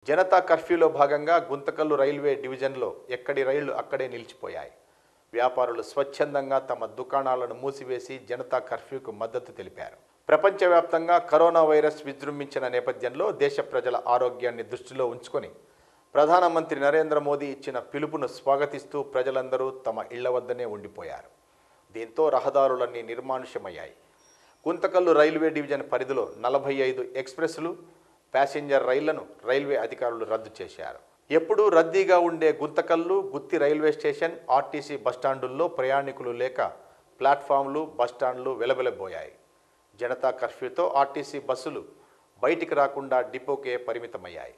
జనతా కర్ఫ్యూలో భాగంగా గుంతకల్లు రైల్వే డివిజన్లో ఎక్కడి రైళ్లు అక్కడే నిలిచిపోయాయి వ్యాపారులు స్వచ్ఛందంగా తమ దుకాణాలను మూసివేసి జనతా కర్ఫ్యూకు మద్దతు తెలిపారు ప్రపంచవ్యాప్తంగా కరోనా వైరస్ విజృంభించిన నేపథ్యంలో దేశ ప్రజల ఆరోగ్యాన్ని దృష్టిలో ఉంచుకొని ప్రధానమంత్రి నరేంద్ర మోదీ ఇచ్చిన పిలుపును స్వాగతిస్తూ ప్రజలందరూ తమ ఇళ్ల వద్దనే ఉండిపోయారు దీంతో రహదారులన్నీ నిర్మానుష్యమయ్యాయి గుంతకల్లు రైల్వే డివిజన్ పరిధిలో నలభై ఐదు ఎక్స్ప్రెస్లు ప్యాసింజర్ రైళ్లను రైల్వే అధికారులు రద్దు చేశారు ఎప్పుడూ రద్దీగా ఉండే Guntakal Gooty railway station RTC బస్టాండుల్లో ప్రయాణికులు లేక ప్లాట్ఫామ్లు బస్టాండ్లు వెలవెలబోయాయి జనతా కర్ఫ్యూతో ఆర్టీసీ బస్సులు బయటికి రాకుండా డిపోకే పరిమితమయ్యాయి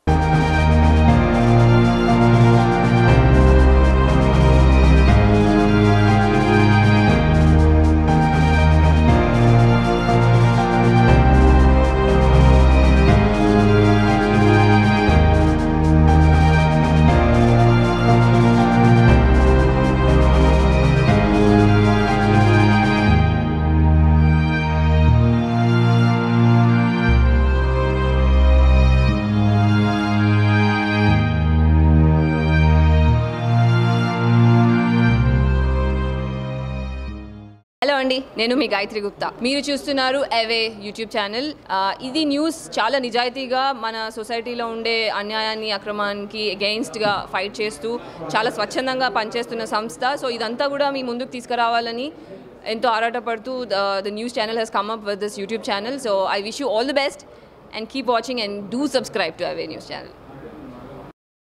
హలో అండి నేను మీ గాయత్రి గుప్తా మీరు చూస్తున్నారు అవే యూట్యూబ్ ఛానల్ ఆ, ఇది న్యూస్ చాలా నిజాయితీగా మన సొసైటీలో ఉండే అన్యాయాన్ని అక్రమానికి అగెయిన్స్ట్గా ఫైట్ చేస్తూ చాలా స్వచ్ఛందంగా పనిచేస్తున్న సంస్థ సో ఇదంతా కూడా మీ ముందుకు తీసుకురావాలని ఎంతో ఆరాటపడుతూ the news channel has come up with this YouTube channel so I wish you all the best and keep watching and do subscribe to Ave news channel